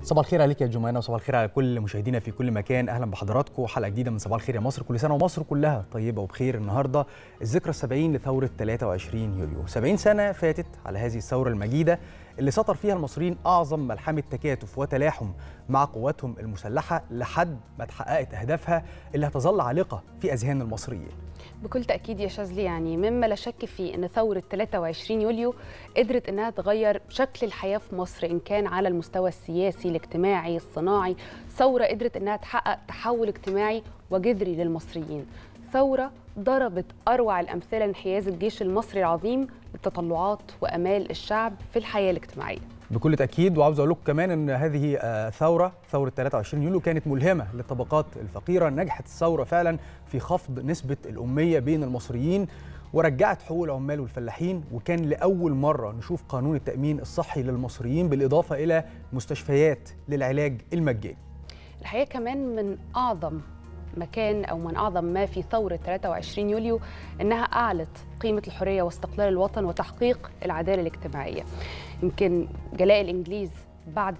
صباح الخير عليك يا جمانة وصباح الخير على كل مشاهدينا في كل مكان اهلا بحضراتكم حلقه جديده من صباح الخير يا مصر كل سنه ومصر كلها طيبه وبخير النهارده الذكرى السبعين لثوره 23 يوليو 70 سنه فاتت على هذه الثوره المجيده اللي سطر فيها المصريين اعظم ملحمه تكاتف وتلاحم مع قواتهم المسلحه لحد ما اتحققت اهدافها اللي هتظل عالقه في اذهان المصريين بكل تأكيد يا شاذلي يعني مما لا شك فيه أن ثورة 23 يوليو قدرت أنها تغير شكل الحياة في مصر إن كان على المستوى السياسي الاجتماعي الصناعي ثورة قدرت أنها تحقق تحول اجتماعي وجذري للمصريين ثورة ضربت أروع الأمثلة لانحياز الجيش المصري العظيم لتطلعات وأمال الشعب في الحياة الاجتماعية بكل تاكيد وعاوز اقول لكم كمان ان هذه ثوره ثوره 23 يوليو كانت ملهمه للطبقات الفقيره نجحت الثوره فعلا في خفض نسبه الاميه بين المصريين ورجعت حقوق العمال والفلاحين وكان لاول مره نشوف قانون التامين الصحي للمصريين بالاضافه الى مستشفيات للعلاج المجاني الحقيقة كمان من أعظم مكان أو من أعظم ما في ثورة 23 يوليو أنها أعلت قيمة الحرية واستقلال الوطن وتحقيق العدالة الاجتماعية يمكن جلاء الإنجليز بعد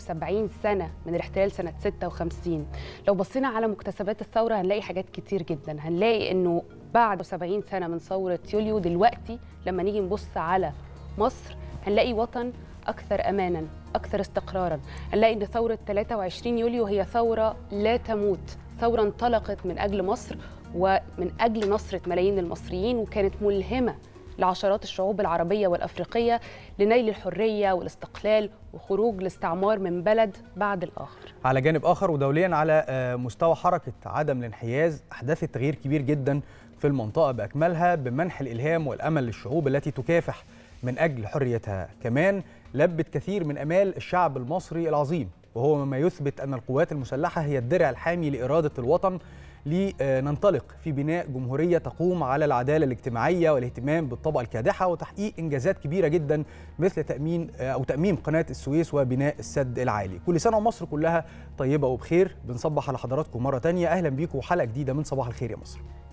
73 سنة من الاحتلال سنة 56 لو بصينا على مكتسبات الثورة هنلاقي حاجات كتير جدا هنلاقي أنه بعد 70 سنة من ثورة يوليو دلوقتي لما نيجي نبص على مصر هنلاقي وطن أكثر أمانا أكثر استقرارا هنلاقي أن ثورة 23 يوليو هي ثورة لا تموت ثورة انطلقت من أجل مصر ومن أجل نصرة ملايين المصريين وكانت ملهمة لعشرات الشعوب العربية والأفريقية لنيل الحرية والاستقلال وخروج الاستعمار من بلد بعد الآخر على جانب اخر ودوليا على مستوى حركه عدم الانحياز احدثت تغيير كبير جدا في المنطقه باكملها بمنح الالهام والامل للشعوب التي تكافح من اجل حريتها كمان لبت كثير من امال الشعب المصري العظيم وهو مما يثبت ان القوات المسلحه هي الدرع الحامي لاراده الوطن لننطلق في بناء جمهوريه تقوم على العداله الاجتماعيه والاهتمام بالطبقه الكادحه وتحقيق انجازات كبيره جدا مثل تامين او تاميم قناه السويس وبناء السد العالي. كل سنه ومصر كلها طيبه وبخير بنصبح على حضراتكم مره ثانيه اهلا بيكم وحلقه جديده من صباح الخير يا مصر.